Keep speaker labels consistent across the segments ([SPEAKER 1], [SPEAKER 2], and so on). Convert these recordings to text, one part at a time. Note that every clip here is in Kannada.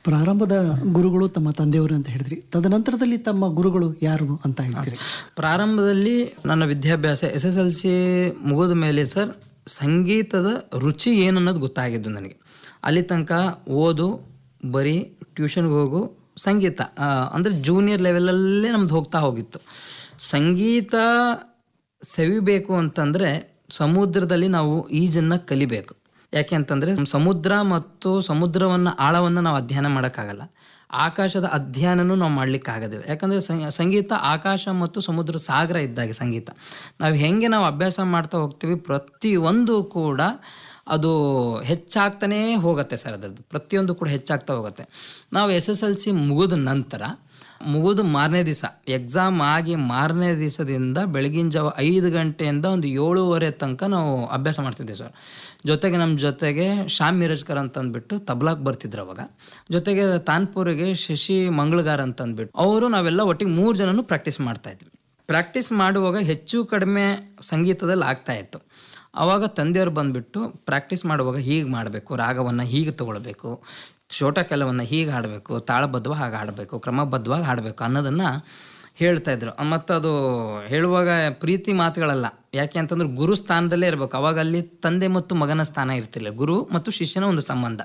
[SPEAKER 1] ಪ್ರಾರಂಭದ ಗುರುಗಳು ತಮ್ಮ ತಂದೆಯವರು ಅಂತ ಹೇಳಿದ್ರಿ ತದನಂತರದಲ್ಲಿ ತಮ್ಮ ಗುರುಗಳು ಯಾರು ಅಂತ ಹೇಳ್ತೀರಿ
[SPEAKER 2] ಪ್ರಾರಂಭದಲ್ಲಿ ನನ್ನ ವಿದ್ಯಾಭ್ಯಾಸ ಎಸ್ ಎಸ್ ಎಲ್ ಸಿ ಮುಗಿದ ಮೇಲೆ ಸರ್ ಸಂಗೀತದ ರುಚಿ ಏನು ಅನ್ನೋದು ಗೊತ್ತಾಗಿದ್ದು ನನಗೆ ಅಲ್ಲಿ ತನಕ ಓದು ಬರೀ ಟ್ಯೂಷನ್ಗೆ ಹೋಗು ಸಂಗೀತ ಆ, ಅಂದರೆ ಜೂನಿಯರ್ ಲೆವೆಲಲ್ಲೇ ನಮ್ದು ಹೋಗ್ತಾ ಹೋಗಿತ್ತು ಸಂಗೀತ ಸವಿಬೇಕು ಅಂತಂದರೆ ಸಮುದ್ರದಲ್ಲಿ ನಾವು ಈಜನ್ನು ಕಲಿಬೇಕು ಯಾಕೆ ಅಂತಂದರೆ ಸಮುದ್ರ ಮತ್ತು ಸಮುದ್ರವನ್ನು ಆಳವನ್ನು ನಾವು ಅಧ್ಯಯನ ಮಾಡೋಕ್ಕಾಗಲ್ಲ ಆಕಾಶದ ಅಧ್ಯಯನನೂ ನಾವು ಮಾಡ್ಲಿಕ್ಕೆ ಆಗೋದಿಲ್ಲ ಯಾಕಂದರೆ ಸಂಗೀತ ಆಕಾಶ ಮತ್ತು ಸಮುದ್ರ ಸಾಗರ ಇದ್ದಾಗೆ ಸಂಗೀತ ನಾವು ಹೆಂಗೆ ನಾವು ಅಭ್ಯಾಸ ಮಾಡ್ತಾ ಹೋಗ್ತೀವಿ ಪ್ರತಿಯೊಂದು ಕೂಡ ಅದು ಹೆಚ್ಚಾಗ್ತಾನೇ ಹೋಗುತ್ತೆ ಸರ್ ಅದರದ್ದು ಪ್ರತಿಯೊಂದು ಕೂಡ ಹೆಚ್ಚಾಗ್ತಾ ಹೋಗುತ್ತೆ ನಾವು ಎಸ್ ಎಸ್ ಎಲ್ ಸಿ ಮುಗಿದ ನಂತರ ಮುಗಿದು ಮಾರನೇ ದಿವಸ ಎಕ್ಸಾಮ್ ಆಗಿ ಮಾರನೇ ದಿವಸದಿಂದ ಬೆಳಗಿನ ಜಾವ ಐದು ಗಂಟೆಯಿಂದ ಒಂದು ಏಳುವರೆ ತನಕ ನಾವು ಅಭ್ಯಾಸ ಮಾಡ್ತಿದ್ದೆ ಸರ್ ಜೊತೆಗೆ ನಮ್ಮ ಜೊತೆಗೆ ಶ್ಯಾಮ್ ಮಿರಜ್ಕರ್ ಅಂತ ಅಂದ್ಬಿಟ್ಟು ತಬ್ಲಾಕ್ ಬರ್ತಿದ್ರು ಅವಾಗ ಜೊತೆಗೆ ತಾನ್ಪುರಿಗೆ ಶಶಿ ಮಂಗಳಗಾರ್ ಅಂತ ಅಂದ್ಬಿಟ್ಟು ಅವರು ನಾವೆಲ್ಲ ಒಟ್ಟಿಗೆ ಮೂರು ಜನನು ಪ್ರಾಕ್ಟೀಸ್ ಮಾಡ್ತಾ ಇದ್ವಿ ಪ್ರಾಕ್ಟೀಸ್ ಮಾಡುವಾಗ ಹೆಚ್ಚು ಕಡಿಮೆ ಸಂಗೀತದಲ್ಲಿ ಆಗ್ತಾ ಇತ್ತು ಆವಾಗ ತಂದೆಯವರು ಬಂದುಬಿಟ್ಟು ಪ್ರಾಕ್ಟೀಸ್ ಮಾಡುವಾಗ ಹೀಗೆ ಮಾಡಬೇಕು ರಾಗವನ್ನು ಹೀಗೆ ತಗೊಳ್ಬೇಕು ಶೋಟಕೆಲವನ್ನು ಹೀಗೆ ಹಾಡಬೇಕು ತಾಳಬದ್ಧವಾಗಿ ಹಾಗೆ ಹಾಡಬೇಕು ಕ್ರಮಬದ್ಧವಾಗಿ ಹಾಡಬೇಕು ಅನ್ನೋದನ್ನು ಹೇಳ್ತಾ ಇದ್ರು ಮತ್ತು ಅದು ಹೇಳುವಾಗ ಪ್ರೀತಿ ಮಾತುಗಳಲ್ಲ ಯಾಕೆ ಅಂತಂದ್ರೆ ಗುರು ಸ್ಥಾನದಲ್ಲೇ ಇರಬೇಕು ಅವಾಗ ಅಲ್ಲಿ ತಂದೆ ಮತ್ತು ಮಗನ ಸ್ಥಾನ ಇರ್ತಿಲ್ಲ ಗುರು ಮತ್ತು ಶಿಷ್ಯನ ಒಂದು ಸಂಬಂಧ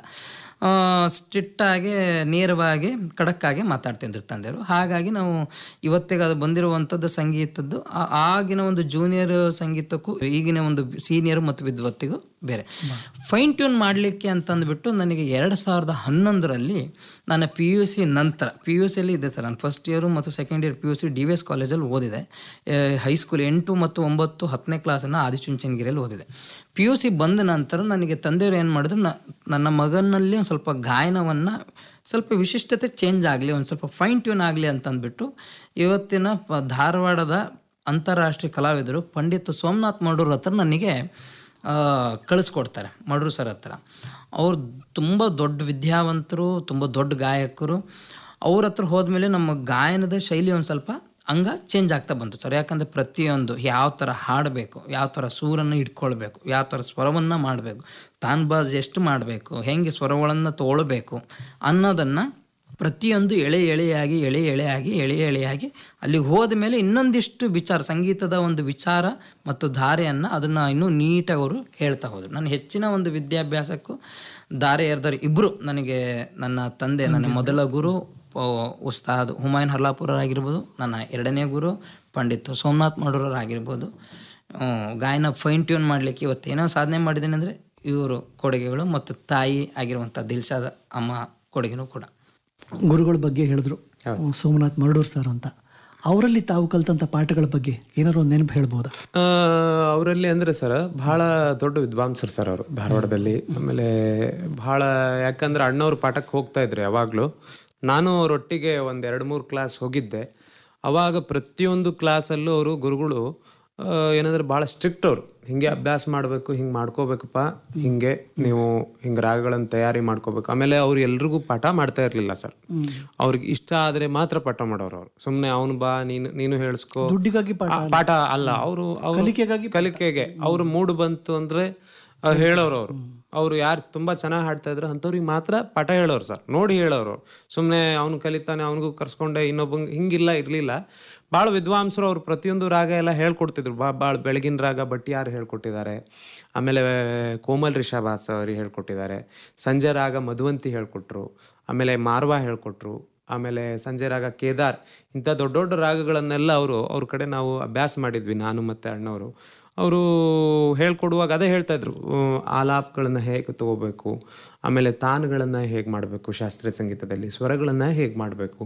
[SPEAKER 2] ಸ್ಟ್ರಿಕ್ಟಾಗಿ ನೇರವಾಗಿ ಖಡಕ್ಕಾಗಿ ಮಾತಾಡ್ತಿದ್ರು ತಂದೆಯವರು ಹಾಗಾಗಿ ನಾವು ಇವತ್ತಿಗೆ ಅದು ಬಂದಿರುವಂಥದ್ದು ಸಂಗೀತದ್ದು ಆ- ಆಗಿನ ಒಂದು ಜೂನಿಯರ್ ಸಂಗೀತಕ್ಕೂ ಈಗಿನ ಒಂದು ಸೀನಿಯರ್ ಮತ್ತು ವಿದ್ವತ್ತಿಗೂ ಬೇರೆ ಫೈನ್ ಟ್ಯೂನ್ ಮಾಡಲಿಕ್ಕೆ ಅಂತಂದ್ಬಿಟ್ಟು ನನಗೆ ಎರಡು ಸಾವಿರದ ಹನ್ನೊಂದರಲ್ಲಿ ನಾನು ಪಿ ಯು ಸಿ ನಂತರ ಪಿ ಯು ಸಿಯಲ್ಲಿ ಇದೆ ಸರ್ ನಾನು ಫಸ್ಟ್ ಇಯರು ಮತ್ತು second year P U C D V S ಕಾಲೇಜಲ್ಲಿ ಓದಿದೆ ಹೈಸ್ಕೂಲ್ ಎಂಟು ಮತ್ತು ಒಂಬತ್ತು ಹತ್ತನೇ ಕ್ಲಾಸನ್ನು ಆದಿಚುಂಚನಗಿರಿಯಲ್ಲಿ ಓದಿದೆ ಪಿ ಯು ಸಿ ಬಂದ ನಂತರ ನನಗೆ ತಂದೆಯವರು ಏನು ಮಾಡಿದ್ರು ನ- ನನ್ನ ಮಗನಲ್ಲಿ ಒಂದು ಸ್ವಲ್ಪ ಗಾಯನವನ್ನು ಸ್ವಲ್ಪ ವಿಶಿಷ್ಟತೆ ಚೇಂಜ್ ಆಗಲಿ ಒಂದು ಸ್ವಲ್ಪ ಫೈನ್ ಟ್ಯೂನ್ ಆಗಲಿ ಅಂತಂದ್ಬಿಟ್ಟು ಇವತ್ತಿನ ಪ- ಧಾರವಾಡದ ಅಂತಾರಾಷ್ಟ್ರೀಯ ಕಲಾವಿದರು ಪಂಡಿತ್ ಸೋಮನಾಥ್ ಮಡೂರ್ ಹತ್ರ ನನಗೆ ಆ, ಕಳಿಸ್ಕೊಡ್ತಾರೆ ಮಡ್ರು ಸರ್ ಹತ್ರ ಅವ್ರು ತುಂಬ ದೊಡ್ಡ ವಿದ್ಯಾವಂತರು ತುಂಬ ದೊಡ್ಡ ಗಾಯಕರು ಅವ್ರ ಹತ್ರ ಹೋದ್ಮೇಲೆ ನಮ್ಮ ಗಾಯನದ ಶೈಲಿ ಒಂದು ಸ್ವಲ್ಪ ಹಂಗ ಚೇಂಜ್ ಆಗ್ತಾ ಬಂತು ಸರ್ ಯಾಕಂದರೆ ಪ್ರತಿಯೊಂದು ಯಾವ ಥರ ಹಾಡಬೇಕು ಯಾವ ಥರ ಸೂರನ್ನು ಇಟ್ಕೊಳ್ಬೇಕು ಯಾವ ಥರ ಸ್ವರವನ್ನು ಮಾಡಬೇಕು ತಾನ್ ಬಾಜ್ ಎಷ್ಟು ಮಾಡಬೇಕು ಹೆಂಗೆ ಸ್ವರಗಳನ್ನು ತೊಗೊಳ್ಬೇಕು ಅನ್ನೋದನ್ನು ಪ್ರತಿಯೊಂದು ಎಳೆ ಎಳೆಯಾಗಿ ಎಳೆ ಎಳೆಯಾಗಿ ಎಳೆ ಎಳೆಯಾಗಿ ಅಲ್ಲಿಗೆ ಹೋದ ಮೇಲೆ ಇನ್ನೊಂದಿಷ್ಟು ವಿಚಾರ ಸಂಗೀತದ ಒಂದು ವಿಚಾರ ಮತ್ತು ಧಾರೆಯನ್ನು ಅದನ್ನು ಇನ್ನೂ ನೀಟಾಗಿ ಅವರು ಹೇಳ್ತಾ ಹೋದರು ನನ್ನ ಹೆಚ್ಚಿನ ಒಂದು ವಿದ್ಯಾಭ್ಯಾಸಕ್ಕೂ ದಾರೆ ಎರೆದವರು ಇಬ್ಬರು ನನಗೆ ನನ್ನ ತಂದೆ ನನ್ನ ಮೊದಲ ಗುರು ಪ- ಉಸ್ತಾದ್ ಹುಮಾಯೂನ್ ಹರ್ಲಾಪುರರಾಗಿರ್ಬೋದು ನನ್ನ ಎರಡನೇ ಗುರು ಪಂಡಿತ್ ಸೋಮನಾಥ್ ಮಾಡೂರರಾಗಿರ್ಬೋದು ಹ್ಮ್, ಗಾಯನ ಫೈನ್ ಟ್ಯೂನ್ ಮಾಡಲಿಕ್ಕೆ ಇವತ್ತೇನೋ ಸಾಧನೆ ಮಾಡಿದ್ದೇನೆ ಅಂದರೆ ಇವರು ಕೊಡುಗೆಗಳು ಮತ್ತು ತಾಯಿ ಆಗಿರುವಂಥ ದಿಲ್ಶಾದ ಅಮ್ಮ ಕೊಡುಗೆನೂ ಕೂಡ
[SPEAKER 1] ಗುರುಗಳ ಬಗ್ಗೆ ಹೇಳಿದ್ರು ಸೋಮನಾಥ್ ಮರಡೂರ್ ಸರ್ ಅಂತ ಅವರಲ್ಲಿ ತಾವು ಕಲ್ತಂತ ಪಾಠಗಳ ಬಗ್ಗೆ ಏನಾದ್ರು ಒಂದು ನೆನಪು ಹೇಳ್ಬೋದಾ
[SPEAKER 3] ಆ, ಅವರಲ್ಲಿ ಅಂದ್ರೆ ಸರ್ ಬಹಳ ದೊಡ್ಡ ವಿದ್ವಾಂಸರು ಸರ್ ಅವರು ಧಾರವಾಡದಲ್ಲಿ ಆಮೇಲೆ ಬಹಳ ಯಾಕಂದ್ರೆ ಅಣ್ಣವ್ರು ಪಾಠಕ್ಕೆ ಹೋಗ್ತಾ ಇದ್ರು ಯಾವಾಗಲೂ ನಾನು ಅವರೊಟ್ಟಿಗೆ ಒಂದು ಎರಡು ಮೂರು ಕ್ಲಾಸ್ ಹೋಗಿದ್ದೆ ಅವಾಗ ಪ್ರತಿಯೊಂದು ಕ್ಲಾಸಲ್ಲೂ ಅವರು ಗುರುಗಳು ಆ, ಏನಂದ್ರೆ ಭಾಳ ಸ್ಟ್ರಿಕ್ಟ್ ಅವರು ಹಿಂಗೆ ಅಭ್ಯಾಸ ಮಾಡಬೇಕು ಹಿಂಗೆ ಮಾಡ್ಕೋಬೇಕಪ್ಪ ಹಿಂಗೆ ನೀವು ಹಿಂಗೆ ರಾಗಗಳನ್ನು ತಯಾರಿ ಮಾಡ್ಕೋಬೇಕು ಆಮೇಲೆ ಅವ್ರು ಎಲ್ರಿಗೂ ಪಾಠ ಮಾಡ್ತಾ ಇರಲಿಲ್ಲ ಸರ್ ಅವ್ರಿಗೆ ಇಷ್ಟ ಆದರೆ ಮಾತ್ರ ಪಾಠ ಮಾಡೋರು ಅವ್ರು ಸುಮ್ಮನೆ ಅವನು ಬಾ ನೀನು ನೀನು ಹೇಳಿಸ್ಕೋ
[SPEAKER 1] ದುಡ್ಡಿಗಾಗಿ ಪಾಠ
[SPEAKER 3] ಆ, ಪಾಠ ಅಲ್ಲ ಅವರು
[SPEAKER 1] ಕಲಿಕೆಗಾಗಿ
[SPEAKER 3] ಕಲಿಕೆಗೆ ಅವ್ರ ಮೂಡ್ ಬಂತು ಅಂದ್ರೆ ಆ, ಹೇಳೋರು ಅವರು ಅವ್ರು ಯಾರು ತುಂಬಾ ಚೆನ್ನಾಗಿ ಹಾಡ್ತಾ ಇದ್ರು ಅಂಥವ್ರಿಗೆ ಮಾತ್ರ ಪಾಠ ಹೇಳೋರು ಸರ್ ನೋಡಿ ಹೇಳೋರು ಸುಮ್ಮನೆ ಅವ್ನು ಕಲಿತಾನೆ ಅವನಿಗೂ ಕರ್ಸ್ಕೊಂಡೆ ಇನ್ನೊಬ್ಬಂಗೆ ಹಿಂಗಿಲ್ಲ ಇರ್ಲಿಲ್ಲ ಭಾಳ ವಿದ್ವಾಂಸರು ಅವ್ರು ಪ್ರತಿಯೊಂದು ರಾಗ ಎಲ್ಲ ಹೇಳ್ಕೊಡ್ತಿದ್ರು ಬಾ ಭಾಳ ಬೆಳಗಿನ ರಾಗ ಯಾರು ಹೇಳ್ಕೊಟ್ಟಿದ್ದಾರೆ ಆಮೇಲೆ ಕೋಮಲ್ ರಿಷಾಭಾಸ್ ಅವ್ರಿಗೆ ಹೇಳ್ಕೊಟ್ಟಿದ್ದಾರೆ ಸಂಜೆ ರಾಗ ಮಧುವಂತಿ ಹೇಳ್ಕೊಟ್ರು ಆಮೇಲೆ ಮಾರ್ವಾ ಹೇಳ್ಕೊಟ್ರು ಆಮೇಲೆ ಸಂಜೆ ರಾಗ ಕೇದಾರ್ ಇಂಥ ದೊಡ್ಡ ದೊಡ್ಡ ರಾಗಗಳನ್ನೆಲ್ಲ ಅವರು ಅವ್ರ ಕಡೆ ನಾವು ಅಭ್ಯಾಸ ಮಾಡಿದ್ವಿ ನಾನು ಮತ್ತು ಅಣ್ಣವರು ಅವರು ಹೇಳ್ಕೊಡುವಾಗ ಅದೇ ಹೇಳ್ತಾ ಇದ್ರು ಉಮ್, ಆಲಾಪ್ಗಳನ್ನ ಹೇಗೆ ತಗೋಬೇಕು ಆಮೇಲೆ ತಾನ್ಗಳನ್ನು ಹೇಗೆ ಮಾಡಬೇಕು ಶಾಸ್ತ್ರೀಯ ಸಂಗೀತದಲ್ಲಿ ಸ್ವರಗಳನ್ನು ಹೇಗೆ ಮಾಡಬೇಕು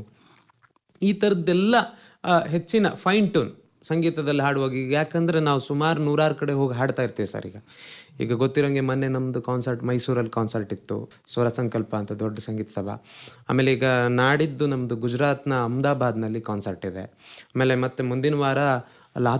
[SPEAKER 3] ಈ ಥರದ್ದೆಲ್ಲ ಆ, ಹೆಚ್ಚಿನ ಫೈನ್ ಟ್ಯೂನ್ ಸಂಗೀತದಲ್ಲಿ ಹಾಡುವಾಗ ಈಗ ಯಾಕಂದ್ರೆ ನಾವು ಸುಮಾರು ನೂರಾರು ಕಡೆ ಹೋಗಿ ಹಾಡ್ತಾ ಇರ್ತೀವಿ ಸರ್ ಈಗ ಈಗ ಗೊತ್ತಿರೋಂಗೆ ಮೊನ್ನೆ ನಮ್ಮದು ಕಾನ್ಸರ್ಟ್ ಮೈಸೂರಲ್ಲಿ ಕಾನ್ಸರ್ಟ್ ಇತ್ತು ಸ್ವರ ಸಂಕಲ್ಪ ಅಂತ ದೊಡ್ಡ ಸಂಗೀತ ಸಭಾ ಆಮೇಲೆ ಈಗ ನಾಡಿದ್ದು ನಮ್ಮದು ಗುಜರಾತ್ನ ಅಹಮದಾಬಾದ್ನಲ್ಲಿ ಕಾನ್ಸರ್ಟ್ ಇದೆ ಆಮೇಲೆ ಮತ್ತೆ ಮುಂದಿನ ವಾರ ಲಾತೂರ್